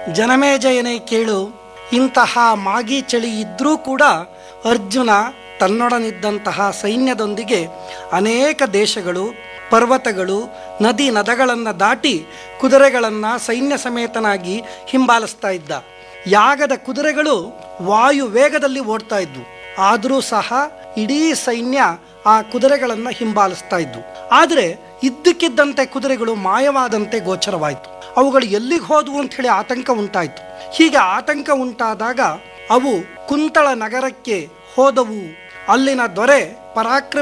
ಜನಮೇಜಯನೇ ಕೇಳು ಇಂತಹ ಮಾಗಿ ಚಳಿ ಇದ್ರೂ ಕೂಡ ಅರ್ಜುನ ತನ್ನೊಡನಿದ್ದಂತಹ ಸೈನ್ಯದೊಂದಿಗೆ ಅನೇಕ ದೇಶಗಳು ಪರ್ವತಗಳು ನದಿ ನದಗಳನ್ನು ದಾಟಿ ಕುದುರೆಗಳನ್ನು ಸೈನ್ಯ ಸಮೇತನಾಗಿ ಹಿಂಬಾಲಿಸ್ತಾ ಇದ್ದ ಯಾಗದ ಕುದುರೆಗಳು ವಾಯು ವೇಗದಲ್ಲಿ ಓಡ್ತಾ ಇದ್ವು ಆದರೂ ಸಹ ಇಡೀ ಸೈನ್ಯ ಆ ಕುದುರೆಗಳನ್ನು ಹಿಂಬಾಲಿಸ್ತಾ ಇದ್ವು ಆದರೆ ಇದ್ದಕ್ಕಿದ್ದಂತೆ ಕುದುರೆಗಳು ಮಾಯವಾದಂತೆ ಗೋಚರವಾಯಿತು ಅವುಗಳು ಎಲ್ಲಿಗೆ ಹೋದವು ಅಂತ ಹೇಳಿ ಆತಂಕ ಉಂಟಾಯಿತು ಹೀಗೆ ಆತಂಕ ಉಂಟಾದಾಗ ಅವು ಕುಂತಳ ನಗರಕ್ಕೆ ಹೋದವು ಅಲ್ಲಿನ ದೊರೆ ಪರಾಕ್ರಮ